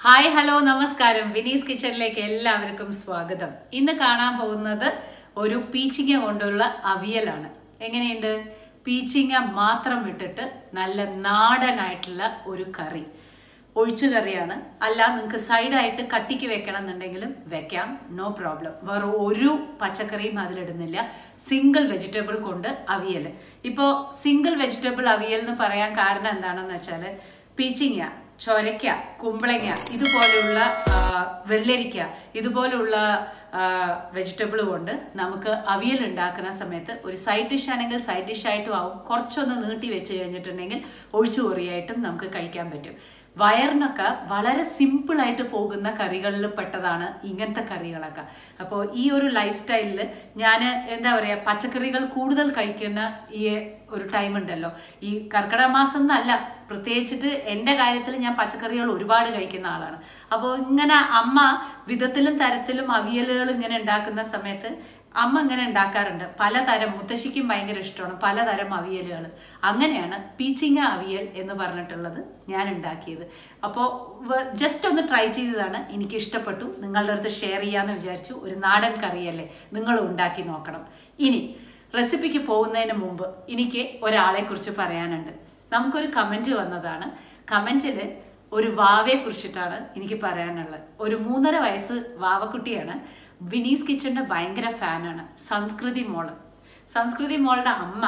Hi hello നമസ്കാരം വിനീസ് കിച്ചണിലേക്ക് എല്ലാവർക്കും സ്വാഗതം ഇന്ന് കാണാൻ പോകുന്നത് ഒരു പീച്ചിങ്ങ കൊണ്ടുള്ള അവിയലാണ് എങ്ങനെയുണ്ട് പീച്ചിങ്ങ മാത്രം ഇട്ടിട്ട് നല്ല നാടനായിട്ടുള്ള ഒരു കറി ഒഴിച്ചു കറിയാണ് അല്ല നിങ്ങൾക്ക് സൈഡായിട്ട് കട്ടിക്ക് വെക്കണം എന്നുണ്ടെങ്കിലും വെക്കാം നോ പ്രോബ്ലം വേറെ ഒരു പച്ചക്കറിയും അതിലിടുന്നില്ല സിംഗിൾ വെജിറ്റബിൾ കൊണ്ട് അവിയൽ ഇപ്പോൾ സിംഗിൾ വെജിറ്റബിൾ അവിയൽ എന്ന് പറയാൻ കാരണം എന്താണെന്ന് വെച്ചാൽ പീച്ചിങ്ങ ചൊരയ്ക്ക കുമ്പളങ്ങ ഇതുപോലെയുള്ള ആ, വെള്ളരിക്ക ഇതുപോലെയുള്ള വെജിറ്റബിൾ കൊണ്ട് നമുക്ക് അവിയൽ ഉണ്ടാക്കുന്ന സമയത്ത് ഒരു സൈഡ് ഡിഷ് ആണെങ്കിൽ സൈഡ് ഡിഷ് ആയിട്ടും ആവും കുറച്ചൊന്ന് നീട്ടി വെച്ച് കഴിഞ്ഞിട്ടുണ്ടെങ്കിൽ ഒഴിച്ചുകറിയായിട്ടും നമുക്ക് കഴിക്കാൻ പറ്റും വയറിനൊക്കെ വളരെ സിമ്പിൾ ആയിട്ട് പോകുന്ന കറികളിൽ പെട്ടതാണ് ഇങ്ങനത്തെ കറികളൊക്കെ അപ്പോൾ ഈ ഒരു ലൈഫ് സ്റ്റൈലിൽ ഞാൻ എന്താ പറയുക പച്ചക്കറികൾ കൂടുതൽ കഴിക്കുന്ന ഈ ഒരു ടൈം ഉണ്ടല്ലോ ഈ കർക്കിടക മാസം എന്നല്ല പ്രത്യേകിച്ചിട്ട് എൻ്റെ കാര്യത്തിൽ ഞാൻ പച്ചക്കറികൾ ഒരുപാട് കഴിക്കുന്ന ആളാണ് അപ്പോൾ ഇങ്ങനെ അമ്മ വിധത്തിലും തരത്തിലും അവിയലുകൾ ഇങ്ങനെ ഉണ്ടാക്കുന്ന സമയത്ത് അമ്മ ഇങ്ങനെ ഉണ്ടാക്കാറുണ്ട് പലതരം മുത്തശ്ശിക്കും ഭയങ്കര ഇഷ്ടമാണ് പലതരം അവിയലുകൾ അങ്ങനെയാണ് പീച്ചിങ്ങ അവിയൽ എന്ന് പറഞ്ഞിട്ടുള്ളത് ഞാൻ ഉണ്ടാക്കിയത് അപ്പോൾ ജസ്റ്റ് ഒന്ന് ട്രൈ ചെയ്തതാണ് എനിക്ക് ഇഷ്ടപ്പെട്ടു നിങ്ങളുടെ അടുത്ത് ഷെയർ ചെയ്യാമെന്ന് വിചാരിച്ചു ഒരു നാടൻ കറിയല്ലേ നിങ്ങൾ ഉണ്ടാക്കി നോക്കണം ഇനി റെസിപ്പിക്ക് പോകുന്നതിന് മുമ്പ് എനിക്ക് ഒരാളെ കുറിച്ച് പറയാനുണ്ട് നമുക്കൊരു കമൻറ്റ് വന്നതാണ് കമൻറ്റിൽ ഒരു വാവയെ കുറിച്ചിട്ടാണ് എനിക്ക് പറയാനുള്ളത് ഒരു മൂന്നര വയസ്സ് വാവക്കുട്ടിയാണ് വിനീസ് കിച്ചണിന്റെ ഭയങ്കര ഫാനാണ് സംസ്കൃതി മോള് സംസ്കൃതി മോളുടെ അമ്മ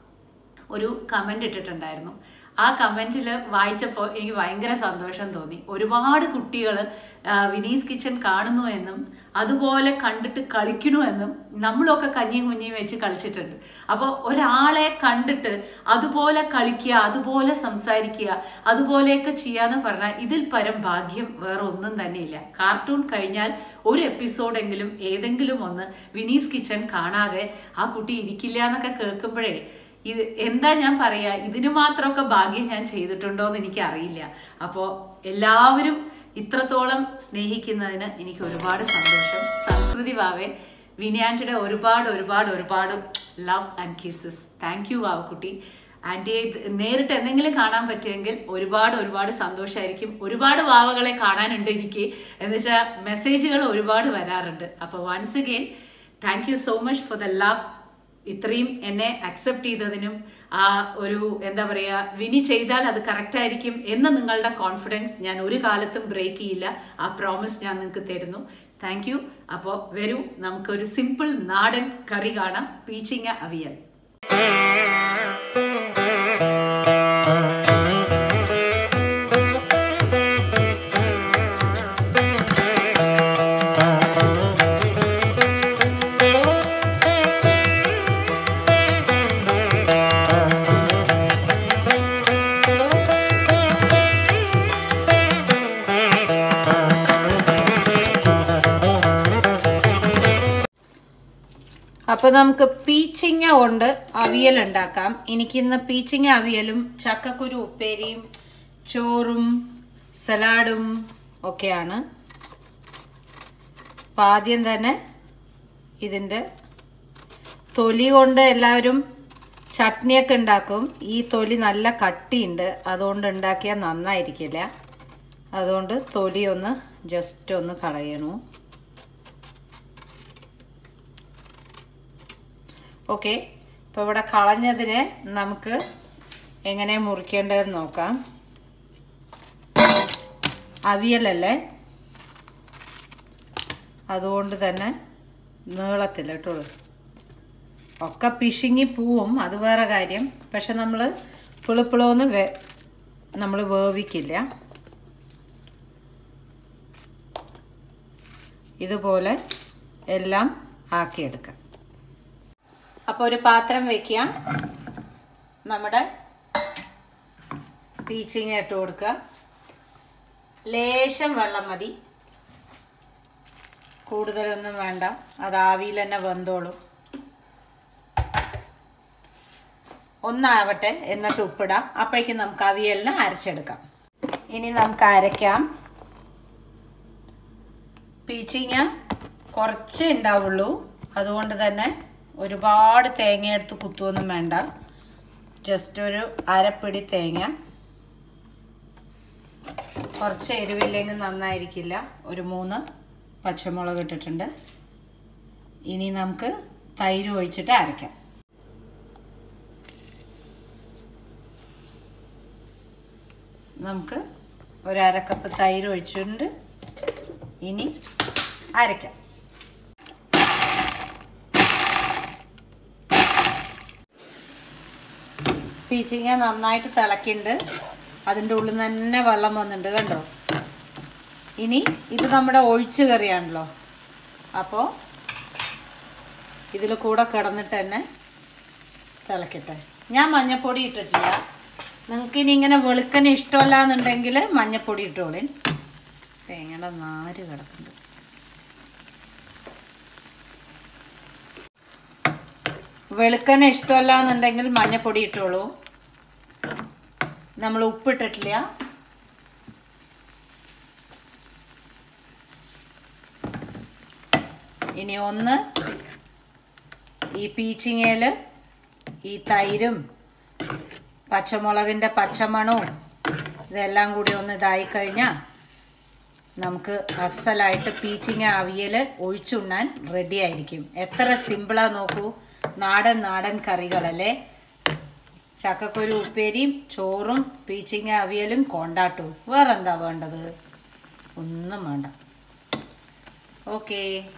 ഒരു കമന്റ് ഇട്ടിട്ടുണ്ടായിരുന്നു ആ കമന്റിൽ വായിച്ചപ്പോൾ എനിക്ക് ഭയങ്കര സന്തോഷം തോന്നി ഒരുപാട് കുട്ടികൾ വിനീസ് കിച്ചൺ കാണുന്നു എന്നും അതുപോലെ കണ്ടിട്ട് കളിക്കണു എന്നും നമ്മളൊക്കെ കഞ്ഞിയും കുഞ്ഞിയും വെച്ച് കളിച്ചിട്ടുണ്ട് അപ്പോൾ ഒരാളെ കണ്ടിട്ട് അതുപോലെ കളിക്കുക അതുപോലെ സംസാരിക്കുക അതുപോലെയൊക്കെ ചെയ്യാന്ന് പറഞ്ഞാൽ ഇതിൽ പരം ഭാഗ്യം വേറെ ഒന്നും തന്നെയില്ല കാർട്ടൂൺ കഴിഞ്ഞാൽ ഒരു എപ്പിസോഡെങ്കിലും ഏതെങ്കിലും ഒന്ന് വിനീസ് കിച്ചൺ കാണാതെ ആ കുട്ടി ഇരിക്കില്ല എന്നൊക്കെ കേൾക്കുമ്പോഴേ ഇത് എന്താ ഞാൻ പറയാ ഇതിന് മാത്രമൊക്കെ ഭാഗ്യം ഞാൻ ചെയ്തിട്ടുണ്ടോ എന്ന് എനിക്ക് അറിയില്ല അപ്പോൾ എല്ലാവരും ഇത്രത്തോളം സ്നേഹിക്കുന്നതിന് എനിക്ക് ഒരുപാട് സന്തോഷം സംസ്കൃതി വാവെ വിനയാൻറ്റിയുടെ ഒരുപാട് ഒരുപാട് ഒരുപാട് love and kisses thank you വാവക്കുട്ടി ആൻറ്റിയെ ഇത് നേരിട്ട് എന്തെങ്കിലും കാണാൻ പറ്റുമെങ്കിൽ ഒരുപാട് ഒരുപാട് സന്തോഷമായിരിക്കും ഒരുപാട് വാവകളെ കാണാനുണ്ട് എനിക്ക് എന്ന് വെച്ചാൽ മെസ്സേജുകൾ ഒരുപാട് വരാറുണ്ട് അപ്പോൾ once again thank you so much for the love ഇത്രയും എന്നെ അക്സെപ്റ്റ് ചെയ്തതിനും ആ ഒരു എന്താ പറയുക വിനി ചെയ്താൽ അത് കറക്റ്റ് ആയിരിക്കും എന്ന നിങ്ങളുടെ കോൺഫിഡൻസ് ഞാൻ ഒരു കാലത്തും ബ്രേക്ക് ചെയ്യില്ല ആ പ്രോമിസ് ഞാൻ നിങ്ങൾക്ക് തരുന്നു താങ്ക് യു അപ്പോൾ വരൂ നമുക്കൊരു സിമ്പിൾ നാടൻ കറി കാണാം പീച്ചിങ്ങ അവിയൽ അപ്പൊ നമുക്ക് പീച്ചിങ്ങ കൊണ്ട് അവിയൽ ഉണ്ടാക്കാം എനിക്കിന്ന് പീച്ചിങ്ങ അവിയലും ചക്കക്കുരു ഉപ്പേരിയും ചോറും സലാഡും ഒക്കെയാണ് അപ്പം ആദ്യം തന്നെ ഇതിൻ്റെ തൊലി കൊണ്ട് എല്ലാവരും ചട്നിയൊക്കെ ഉണ്ടാക്കും ഈ തൊലി നല്ല കട്ടിയുണ്ട് അതുകൊണ്ട് ഉണ്ടാക്കിയാൽ നന്നായിരിക്കില്ല അതുകൊണ്ട് തൊലി ഒന്ന് ജസ്റ്റ് ഒന്ന് കളയണു ഓക്കെ ഇപ്പോൾ ഇവിടെ കളഞ്ഞതിന് നമുക്ക് എങ്ങനെ മുറിക്കേണ്ടതെന്ന് നോക്കാം അവിയലല്ലേ അതുകൊണ്ട് തന്നെ നീളത്തിൽ കേട്ടോളൂ ഒക്കെ പിശുങ്ങി പോവും അത് വേറെ കാര്യം പക്ഷെ നമ്മൾ പുളിപ്പുളമൊന്നും വേ നമ്മൾ വേവിക്കില്ല ഇതുപോലെ എല്ലാം ആക്കിയെടുക്കാം അപ്പോൾ ഒരു പാത്രം വെക്കുക നമ്മുടെ പീച്ചിങ്ങ ഇട്ട് കൊടുക്കുക ലേശം വെള്ളം മതി കൂടുതലൊന്നും വേണ്ട അത് ആവിയിൽ തന്നെ വെന്തോളും ഒന്നാവട്ടെ എന്നിട്ട് ഉപ്പിടാം അപ്പോഴേക്കും നമുക്ക് അവിയലിന് അരച്ചെടുക്കാം ഇനി നമുക്ക് അരയ്ക്കാം പീച്ചിങ്ങ കുറച്ചേ ഉണ്ടാവുള്ളൂ അതുകൊണ്ട് തന്നെ ഒരുപാട് തേങ്ങ എടുത്ത് കുത്തുവൊന്നും വേണ്ട ജസ്റ്റ് ഒരു അരപ്പിടി തേങ്ങ കുറച്ച് എരിവില്ലെങ്കിൽ നന്നായിരിക്കില്ല ഒരു മൂന്ന് പച്ചമുളക് ഇട്ടിട്ടുണ്ട് ഇനി നമുക്ക് തൈര് ഒഴിച്ചിട്ട് അരയ്ക്കാം നമുക്ക് ഒരു അരക്കപ്പ് തൈര് ഒഴിച്ചിട്ടുണ്ട് ഇനി അരയ്ക്കാം പീച്ചിങ്ങ നന്നായിട്ട് തിളക്കിണ്ട് അതിൻ്റെ ഉള്ളിൽ നിന്ന് തന്നെ വെള്ളം വന്നിട്ടുണ്ട് കണ്ടോ ഇനി ഇത് നമ്മുടെ ഒഴിച്ചു കറിയാണല്ലോ അപ്പോൾ ഇതിൽ കൂടെ കിടന്നിട്ട് തന്നെ തിളക്കട്ടെ ഞാൻ മഞ്ഞപ്പൊടി ഇട്ടിട്ടില്ല നിങ്ങൾക്ക് ഇനി ഇങ്ങനെ വെളുക്കന് ഇഷ്ടമല്ല എന്നുണ്ടെങ്കിൽ മഞ്ഞപ്പൊടി ഇട്ടോളിൻ തേങ്ങയുടെ നാര് കിടക്കുന്നുണ്ട് വെളുക്കന് ഇഷ്ടമല്ല എന്നുണ്ടെങ്കിൽ മഞ്ഞപ്പൊടി ഇട്ടോളൂ നമ്മൾ ഉപ്പിട്ടിട്ടില്ല ഇനി ഒന്ന് ഈ പീച്ചിങ്ങയിൽ ഈ തൈരും പച്ചമുളകിൻ്റെ പച്ചമണവും ഇതെല്ലാം കൂടി ഒന്ന് ഇതായി കഴിഞ്ഞാൽ നമുക്ക് അസലായിട്ട് പീച്ചിങ്ങ അവിയൽ ഒഴിച്ചുണ്ണാൻ റെഡി ആയിരിക്കും എത്ര സിമ്പിളാ നോക്കൂ നാടൻ നാടൻ കറികളല്ലേ ചക്കക്കൊരു ഉപ്പേരിയും ചോറും പീച്ചിങ്ങ അവിയലും കൊണ്ടാട്ടും വേറെന്താ വേണ്ടത് ഒന്നും വേണ്ട ഓക്കേ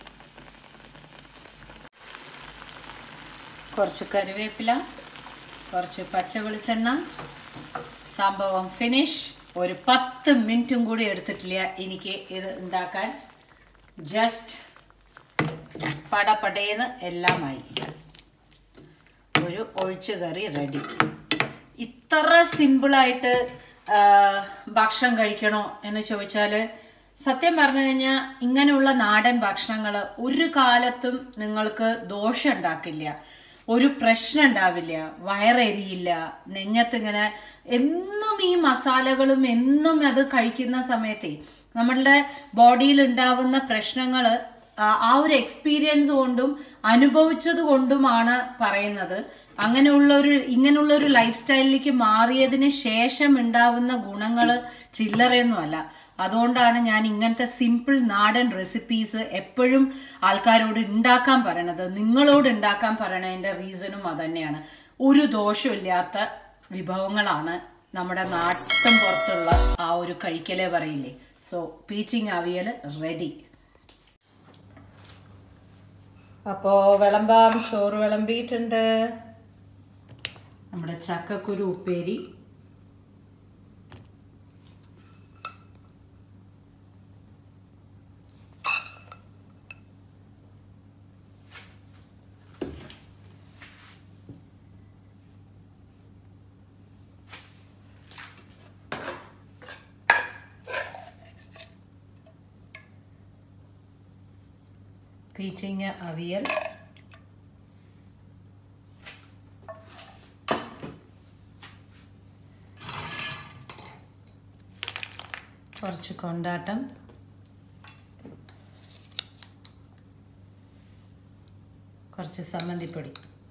കുറച്ച് കറിവേപ്പില കുറച്ച് പച്ച വെളിച്ചെണ്ണ സംഭവം ഫിനിഷ് ഒരു പത്ത് മിനിറ്റും കൂടി എടുത്തിട്ടില്ല എനിക്ക് ഇത് ഉണ്ടാക്കാൻ ജസ്റ്റ് പടപടേന്ന് എല്ലാമായി ഒരു ഒഴിച്ചു കറി റെഡി ഇത്ര സിമ്പിളായിട്ട് ഭക്ഷണം കഴിക്കണോ എന്ന് ചോദിച്ചാൽ സത്യം പറഞ്ഞു കഴിഞ്ഞാൽ ഇങ്ങനെയുള്ള നാടൻ ഭക്ഷണങ്ങൾ ഒരു കാലത്തും നിങ്ങൾക്ക് ദോഷം ഉണ്ടാക്കില്ല ഒരു പ്രശ്നം ഉണ്ടാവില്ല വയറെരിയില്ല നെഞ്ഞത്തിങ്ങനെ എന്നും ഈ മസാലകളും എന്നും അത് കഴിക്കുന്ന സമയത്തെ നമ്മളുടെ ബോഡിയിൽ ഉണ്ടാവുന്ന പ്രശ്നങ്ങൾ ആ ഒരു എക്സ്പീരിയൻസ് കൊണ്ടും അനുഭവിച്ചത് കൊണ്ടുമാണ് പറയുന്നത് അങ്ങനെയുള്ള ഒരു ഇങ്ങനെയുള്ള ഒരു ലൈഫ് സ്റ്റൈലിലേക്ക് മാറിയതിന് ശേഷം ഉണ്ടാവുന്ന ഗുണങ്ങൾ ചില്ലറയൊന്നുമല്ല അതുകൊണ്ടാണ് ഞാൻ ഇങ്ങനത്തെ സിമ്പിൾ നാടൻ റെസിപ്പീസ് എപ്പോഴും ആൾക്കാരോട് ഉണ്ടാക്കാൻ പറയണത് നിങ്ങളോട് ഉണ്ടാക്കാൻ പറയണതിന്റെ റീസണും അതന്നെയാണ് ഒരു ദോഷമില്ലാത്ത വിഭവങ്ങളാണ് നമ്മുടെ നാട്ടും പുറത്തുള്ള ആ ഒരു കഴിക്കലേ പറയില്ലേ സോ പീച്ചിങ് അവിയൽ റെഡി അപ്പോ വിളമ്പാം ചോറ് വിളമ്പിയിട്ടുണ്ട് നമ്മുടെ ചക്കക്കുരു ഉപ്പേരി പീച്ചിങ്ങ അവിയൽ കുറച്ച് കൊണ്ടാട്ടം കുറച്ച് സമ്മന്തിപ്പൊടി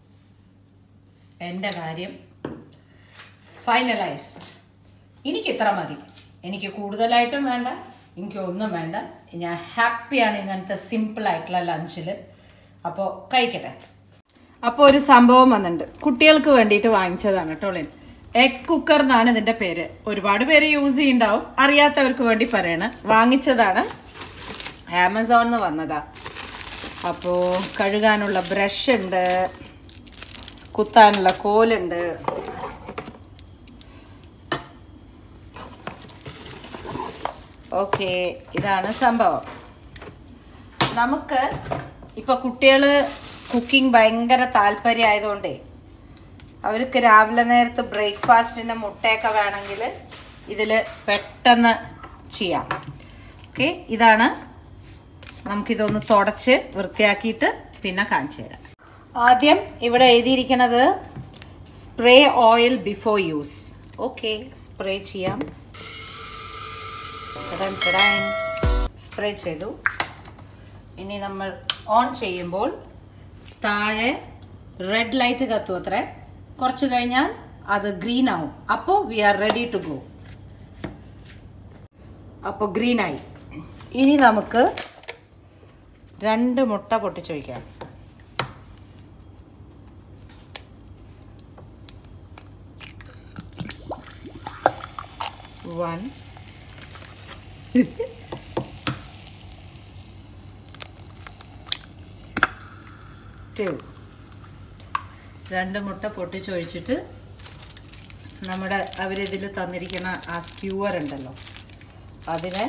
എൻ്റെ കാര്യം ഫൈനലൈസ്ഡ് എനിക്ക് ഇത്ര മതി എനിക്ക് കൂടുതലായിട്ടും വേണ്ട എനിക്ക് ഒന്നും വേണ്ട ഞാൻ ഹാപ്പിയാണ് ഇങ്ങനത്തെ സിമ്പിൾ ആയിട്ടുള്ള ലഞ്ചിൽ അപ്പോൾ കഴിക്കട്ടെ അപ്പോൾ ഒരു സംഭവം വന്നിട്ടുണ്ട് കുട്ടികൾക്ക് വേണ്ടിയിട്ട് വാങ്ങിച്ചതാണ് ടോളിൻ എഗ് കുക്കർ എന്നാണ് ഇതിൻ്റെ പേര് ഒരുപാട് പേര് യൂസ് ചെയ്യുന്നുണ്ടാവും അറിയാത്തവർക്ക് വേണ്ടി പറയണം വാങ്ങിച്ചതാണ് ആമസോണിൽ നിന്ന് വന്നതാ അപ്പോൾ കഴുകാനുള്ള ബ്രഷ് ഉണ്ട് കുത്താനുള്ള കോലുണ്ട് ഓക്കെ ഇതാണ് സംഭവം നമുക്ക് ഇപ്പൊ കുട്ടികൾ കുക്കിംഗ് ഭയങ്കര താല്പര്യം ആയതുകൊണ്ടേ അവർക്ക് രാവിലെ നേരത്ത് ബ്രേക്ക്ഫാസ്റ്റിന് മുട്ടയൊക്കെ വേണമെങ്കിൽ ഇതിൽ പെട്ടെന്ന് ചെയ്യാം ഓക്കെ ഇതാണ് നമുക്കിതൊന്ന് തുടച്ച് വൃത്തിയാക്കിയിട്ട് പിന്നെ കാണിച്ചു തരാം ആദ്യം ഇവിടെ എഴുതിയിരിക്കുന്നത് spray oil before use okay spray ചെയ്യാം സ്പ്രേ ചെയ്തു ഇനി നമ്മൾ ഓൺ ചെയ്യുമ്പോൾ താഴെ റെഡ് ലൈറ്റ് കത്തും അത്രേ കുറച്ച് കഴിഞ്ഞാൽ അത് ഗ്രീൻ ആവും അപ്പോൾ we are ready to go അപ്പോൾ ഗ്രീനായി ഇനി നമുക്ക് രണ്ട് മുട്ട പൊട്ടിച്ചൊഴിക്കാം വൺ ടു രണ്ട് മുട്ട പൊട്ടിച്ചൊഴിച്ചിട്ട് നമ്മുടെ അവരിതിൽ തന്നിരിക്കുന്ന ആ സ്ക്യൂവർ ഉണ്ടല്ലോ അതിനെ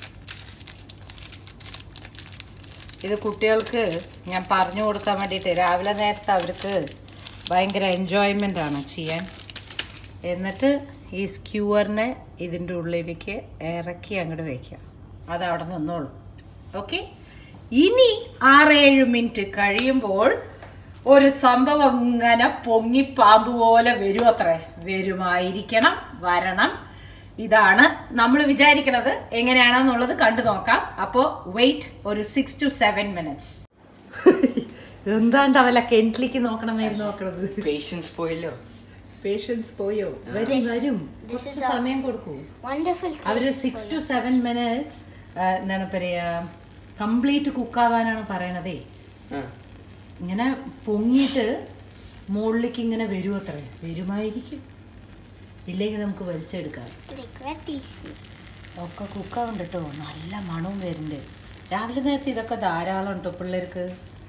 ഇത് കുട്ടികൾക്ക് ഞാൻ പറഞ്ഞു കൊടുക്കാൻ വേണ്ടിയിട്ട് രാവിലെ നേരത്തെ അവർക്ക് ഭയങ്കര എൻജോയ്മെൻ്റ് ആണ് ചെയ്യാൻ എന്നിട്ട് ഈ സ്ക്യൂവറിനെ ഇതിൻ്റെ ഉള്ളിലേക്ക് ഇറക്കി അങ്ങോട്ട് വയ്ക്കുക അത് അവിടെ നിന്നോളും ഓക്കെ ഇനി ആറേഴ് മിനിറ്റ് കഴിയുമ്പോൾ ഒരു സംഭവം ഇങ്ങനെ പൊങ്ങി പാമ്പ് പോലെ വരും അത്രേ വരുമായിരിക്കണം വരണം ഇതാണ് നമ്മൾ വിചാരിക്കണത് എങ്ങനെയാണെന്നുള്ളത് കണ്ടു നോക്കാം അപ്പോൾ വെയിറ്റ് ഒരു സിക്സ് ടു സെവൻ മിനിറ്റ്സ് എന്താണ്ട് അവല കെന്റിലേക്ക് നോക്കണമായിരുന്നു നോക്കണത് പേഷ്യൻസ് പോയല്ലോ പേഷ്യൻസ് പോയോ വരും വരും കുറച്ച് സമയം കൊടുക്കൂ Wonderful അവര് taste six for to seven minutes എന്താണ് പറയാ കംപ്ലീറ്റ് കുക്കാവാനാണ് പറയണതേ ആ ഇങ്ങനെ പൊങ്ങിയിട്ട് മുകളിലേക്ക് ഇങ്ങനെ വരും അത്രേ വരുമായിരിക്കും ഇല്ലെങ്കിൽ നമുക്ക് വലിച്ചെടുക്കാം you. Like red tasty. ഒക്കെ കുക്കാവുണ്ട് കേട്ടോ നല്ല മണവും വരുന്നുണ്ട് രാവിലെ നേരത്തെ ഇതൊക്കെ ധാരാളം ഉണ്ടോ പിള്ളേർക്ക്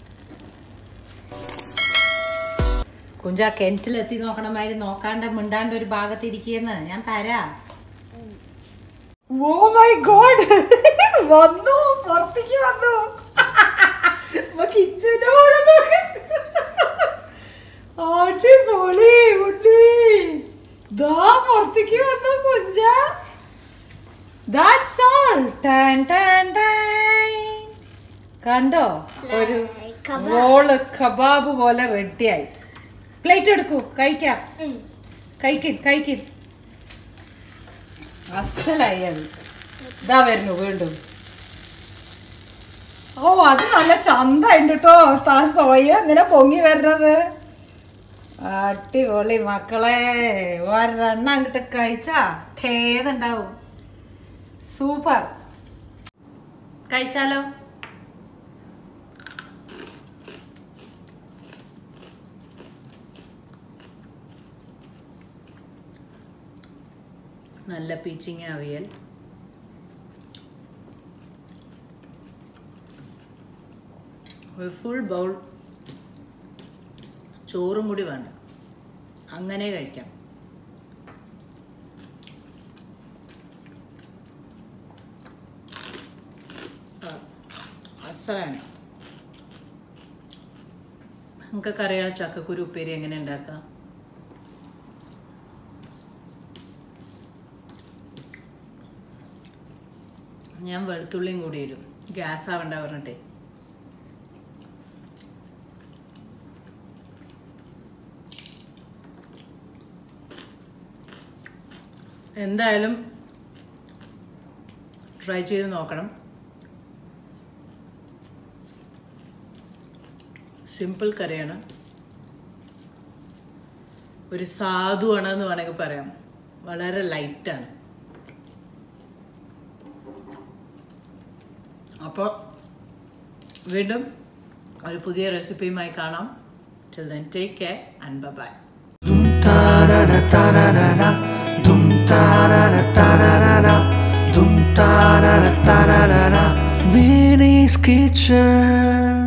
കുഞ്ചാ കിണറ്റിലെത്തി നോക്കണമാതിരി നോക്കാണ്ട് മിണ്ടാണ്ട് ഒരു ഭാഗത്ത് ഇരിക്കുകയെന്ന് ഞാൻ തരാ ഓ മൈ ഗോഡ് വന്നു പുറത്തേക്ക് വന്നു കിച്ചനോട് അടിപൊളി ഉണ്ണി ദാ പുറത്തേക്ക് വന്നു കുഞ്ച ദാറ്റ്സ് ഓൾ ടാൻ ടാൻ ടാൻ കണ്ടോ ഒരു Like kebab. റോള് കബാബ് പോലെ റെഡിയായി പ്ലേറ്റ് എടുക്കൂ കഴിക്കാം Mm. കഴിക്കും കഴിക്കും അസലായി അത് ഇതാ വരുന്നു വീണ്ടും ഓ അത് നല്ല ചന്ത ഉണ്ട് കേട്ടോ താ സോയ ഇങ്ങനെ പൊങ്ങി വരുന്നത് അടിപൊളി മക്കളെ ഒരെണ്ണം അങ്ങോട്ട് കഴിച്ചാ ഠേതുണ്ടാവും സൂപ്പർ കഴിച്ചാലോ നല്ല പീച്ചിങ് അവിയൽ ഒരു ഫുൾ ബൗൾ ചോറും കൂടി വേണ്ട അങ്ങനെ കഴിക്കാം ആ, അസലാണ് നിങ്ങൾക്കൊക്കെ അറിയാം ചക്കക്കുരു ഉപ്പേരി എങ്ങനെ ഉണ്ടാക്കാം ഞാൻ വെളുത്തുള്ളിയും കൂടി ഇടും ഗ്യാസ് ആവണ്ട പറഞ്ഞിട്ടേ എന്തായാലും ട്രൈ ചെയ്ത് നോക്കണം സിമ്പിൾ കറിയാണ് ഒരു സാധുവാണ് എന്ന് വേണമെങ്കിൽ പറയാം വളരെ ലൈറ്റാണ് അപ്പോൾ വീണ്ടും ഒരു പുതിയ റെസിപ്പിയുമായി കാണാം till then take care and bye Dum ta na na ta na na na. Dum ta na na ta na na na. Dum ta na na ta na na na. Vinny's Kitchen.